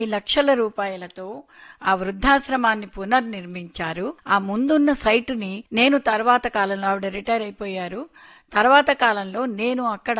ఈ లక్షల రూపాయలతో ఆ వృద్ధాశ్రమాన్ని పునర్నిర్మించారు ఆ ముందున్న సైటుని నేను తర్వాత కాలంలో ఆవిడ రిటైర్ అయిపోయారు తర్వాత కాలంలో నేను అక్కడ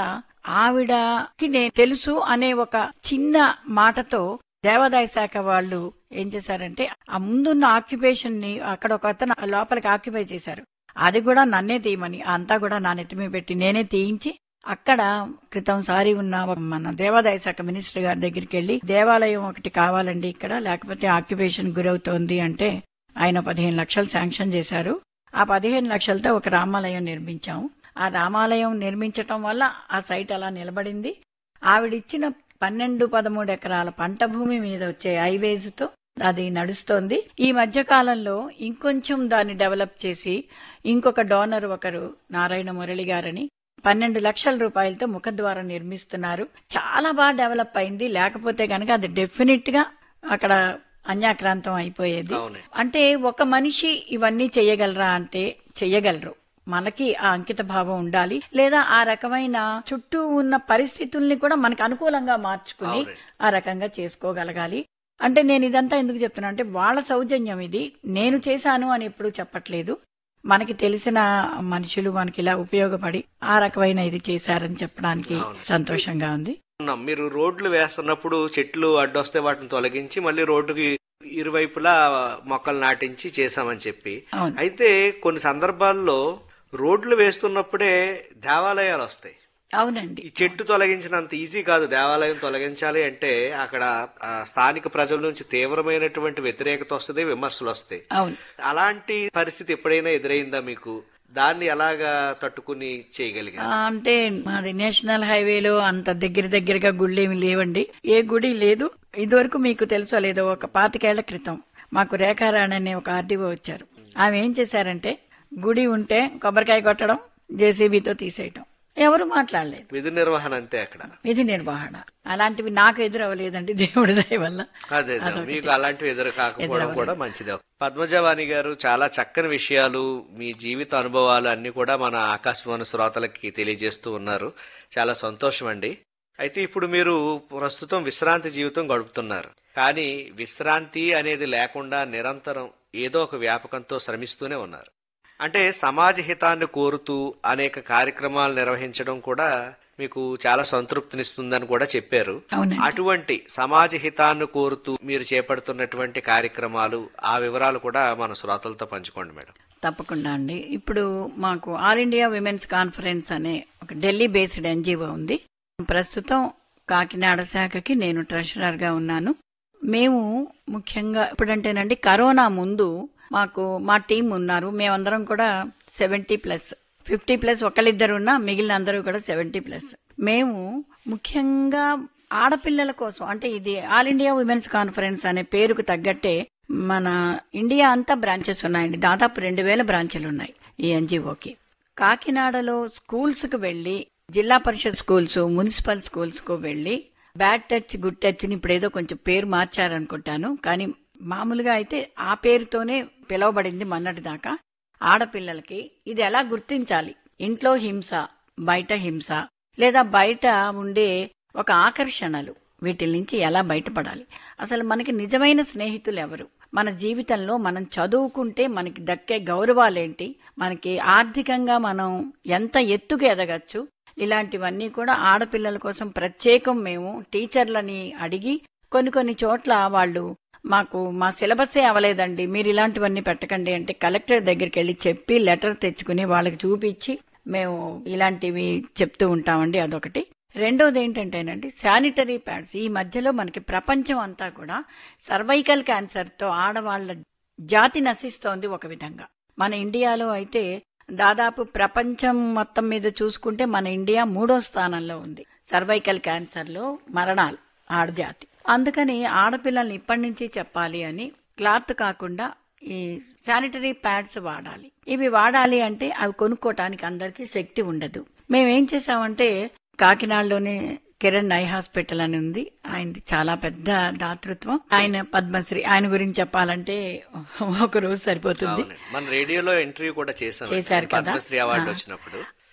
ఆవిడకి నేను తెలుసు అనే ఒక చిన్న మాటతో దేవాదాయ శాఖ వాళ్ళు ఏం చేశారంటే ఆ ముందున్న ఆక్యుపేషన్ ని అక్కడ ఒక అతను లోపలికి ఆక్యుపై చేశారు అది కూడా నన్నే తీయమని అంతా కూడా నా నెత్తిమీ పెట్టి నేనే తీయించి అక్కడ క్రితం సారి ఉన్న ఒక మన దేవాదాయ శాఖ మినిస్టర్ గారి దగ్గరికి వెళ్లి దేవాలయం ఒకటి కావాలండి ఇక్కడ లేకపోతే ఆక్యుపేషన్ గురవుతోంది అంటే ఆయన పదిహేను లక్షలు శాంక్షన్ చేశారు ఆ పదిహేను లక్షలతో ఒక రామాలయం నిర్మించాము ఆ రామాలయం నిర్మించటం వల్ల ఆ సైట్ అలా నిలబడింది ఆవిడిచ్చిన పన్నెండు పదమూడు ఎకరాల పంట భూమి మీద వచ్చే హైవేస్ తో అది నడుస్తోంది ఈ మధ్య కాలంలో ఇంకొంచెం దాన్ని డెవలప్ చేసి ఇంకొక డోనర్ ఒకరు నారాయణ మురళి గారని పన్నెండు లక్షల రూపాయలతో ముఖద్వారం నిర్మిస్తున్నారు చాలా బాగా డెవలప్ అయింది లేకపోతే కనుక అది డెఫినెట్ గా అక్కడ అన్యాక్రాంతం అయిపోయేది అవును అంటే ఒక మనిషి ఇవన్నీ చెయ్యగలరా అంటే చెయ్యగలరు మనకి ఆ అంకిత భావం ఉండాలి లేదా ఆ రకమైన చుట్టూ ఉన్న పరిస్థితుల్ని కూడా మనకు అనుకూలంగా మార్చుకుని అవునండి. ఆ రకంగా చేసుకోగలగాలి అంటే నేను ఇదంతా ఎందుకు చెప్తున్నా అంటే వాళ్ళ సౌజన్యం ఇది నేను చేశాను అని ఎప్పుడూ చెప్పట్లేదు మనకి తెలిసిన మనుషులు మనకి ఇలా ఉపయోగపడి ఆ రకమైన ఇది చేశారని చెప్పడానికి అవును. సంతోషంగా ఉంది ఉన్నాం. మీరు రోడ్లు వేస్తున్నప్పుడు చెట్లు అడ్డొస్తే వాటిని తొలగించి మళ్ళీ రోడ్డుకి ఇరువైపులా మొక్కలు నాటించి చేశామని చెప్పి అవును అయితే కొన్ని సందర్భాల్లో రోడ్లు వేస్తున్నప్పుడే దేవాలయాలు వస్తాయి అవునండి ఈ చెట్టు తొలగించినంత ఈజీ కాదు దేవాలయం తొలగించాలి అంటే అక్కడ ఆ, స్థానిక ప్రజల నుంచి తీవ్రమైనటువంటి వ్యతిరేకత వస్తుంది విమర్శలు వస్తాయి అవును అలాంటి పరిస్థితి ఎప్పుడైనా ఎదురైందా మీకు దాన్ని ఎలాగా తట్టుకుని చేయగలిగారు ఆ, అంటే మాది నేషనల్ హైవేలో అంత దగ్గర దగ్గరగా గుళ్ళు ఏమి లేవండి ఏ గుడి లేదు ఇదివరకు మీకు తెలుసో లేదో ఒక పాతికేళ్ల క్రితం మాకు రేఖారాణి అనే ఒక ఆర్డీఓ వచ్చారు ఆమె ఏం చేశారంటే గుడి ఉంటే కొబ్బరికాయ కొట్టడం జేసీబీతో తీసేయటం ఎవరు మాట్లాడలేదు విధి నిర్వహణ అంతే అక్కడ విధి నిర్వహణ అలాంటివి నాకు ఎదురవ్వలేదండి దేవుడి దయ వల్ల అదే అదే. అదొకటి. మీకు అలాంటివి ఎదురు కాకపోవడం ఎదురవ్వలేదు. కూడా మంచిదే పద్మజవాణి గారు చాలా చక్కని విషయాలు మీ జీవిత అనుభవాలు అన్ని కూడా మన ఆకాశవాణి శ్రోతలకి తెలియజేస్తూ ఉన్నారు చాలా సంతోషం అండి అయితే ఇప్పుడు మీరు ప్రస్తుతం విశ్రాంతి జీవితం గడుపుతున్నారు కానీ విశ్రాంతి అనేది లేకుండా నిరంతరం ఏదో ఒక వ్యాపకంతో శ్రమిస్తూనే ఉన్నారు అంటే సమాజ హితాన్ని కోరుతూ అనేక కార్యక్రమాలు నిర్వహించడం కూడా మీకు చాలా సంతృప్తినిస్తుందని కూడా చెప్పారు అవునండి అటువంటి సమాజ హితాన్ని కోరుతూ మీరు చేపడుతున్నటువంటి కార్యక్రమాలు ఆ వివరాలు కూడా మన శ్రోతలతో పంచుకోండి మేడం తప్పకుండా అండి ఇప్పుడు మాకు ఆల్ ఇండియా విమెన్స్ కాన్ఫరెన్స్ అనే ఒక ఢిల్లీ బేస్డ్ ఎన్జిఓ ఉంది ప్రస్తుతం కాకినాడ శాఖకి నేను ట్రెషరర్ గా ఉన్నాను మేము ముఖ్యంగా ఇప్పుడంటేనండి కరోనా ముందు మాకు మా టీం ఉన్నారు మేమందరం కూడా సెవెంటీ ప్లస్ ఫిఫ్టీ ప్లస్ ఒకళ్ళిద్దరు ఉన్నా మిగిలిన అందరూ కూడా సెవెంటీ ప్లస్ మేము ముఖ్యంగా ఆడపిల్లల కోసం అంటే ఇది ఆల్ ఇండియా ఉమెన్స్ కాన్ఫరెన్స్ అనే పేరుకు తగ్గట్టే మన ఇండియా అంతా బ్రాంచెస్ ఉన్నాయండి దాదాపు రెండు వేల బ్రాంచెలు ఉన్నాయి ఈ ఎన్జిఓకి కాకినాడలో స్కూల్స్ కు వెళ్లి జిల్లా పరిషత్ స్కూల్స్ మున్సిపల్ స్కూల్స్ కు వెళ్లి బ్యాడ్ టచ్ గుడ్ టచ్ ని ఇప్పుడు ఏదో కొంచెం పేరు మార్చారనుకుంటాను కానీ మామూలుగా అయితే ఆ పేరుతోనే పిలువబడింది మొన్నటి దాకా ఆడపిల్లలకి ఇది ఎలా గుర్తించాలి ఇంట్లో హింస బయట హింస లేదా బయట ఉండే ఒక ఆకర్షణలు వీటి నుంచి ఎలా బయటపడాలి అసలు మనకి నిజమైన స్నేహితులు ఎవరు మన జీవితంలో మనం చదువుకుంటే మనకి దక్కే గౌరవాలేంటి మనకి ఆర్థికంగా మనం ఎంత ఎత్తుకు ఎదగచ్చు ఇలాంటివన్నీ కూడా ఆడపిల్లల కోసం ప్రత్యేకం మేము టీచర్లని అడిగి కొన్ని కొన్ని చోట్ల వాళ్ళు మాకు మా సిలబసే అవ్వలేదండి మీరు ఇలాంటివన్నీ పెట్టకండి అంటే కలెక్టర్ దగ్గరికి వెళ్ళి చెప్పి లెటర్ తెచ్చుకుని వాళ్ళకి చూపించి మేము ఇలాంటివి చెప్తూ ఉంటామండి అదొకటి రెండోది ఏంటంటేనండి శానిటరీ ప్యాడ్స్ ఈ మధ్యలో మనకి ప్రపంచం అంతా కూడా సర్వైకల్ క్యాన్సర్తో ఆడవాళ్ల జాతి నశిస్తోంది ఒక విధంగా మన ఇండియాలో అయితే దాదాపు ప్రపంచం మొత్తం మీద చూసుకుంటే మన ఇండియా మూడో స్థానంలో ఉంది సర్వైకల్ క్యాన్సర్లో మరణాలు ఆడజాతి అందుకని ఆడపిల్లల్ని ఇప్పటి నుంచి చెప్పాలి అని క్లాత్ కాకుండా ఈ శానిటరీ ప్యాడ్స్ వాడాలి ఇవి వాడాలి అంటే అవి కొనుక్కోటానికి అందరికీ శక్తి ఉండదు మేమేం చేసామంటే కాకినాడలోనే కిరణ్ ఐ హాస్పిటల్ అని ఉంది ఆయనది చాలా పెద్ద దాతృత్వం ఆయన పద్మశ్రీ ఆయన గురించి చెప్పాలంటే ఒక రోజు సరిపోతుంది అవునండి. మన రేడియోలో ఇంటర్వ్యూ కూడా చేశాం చేశారు కదా? పద్మశ్రీ అవార్డు ఆ. వచ్చినప్పుడు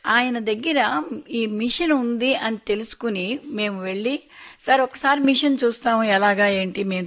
ఆయన దగ్గర ఈ మిషన్ ఉంది అని తెలుసుకుని మేము వెళ్ళి సార్ ఒకసారి మిషన్ చూస్తాము ఎలాగా ఏంటి మేము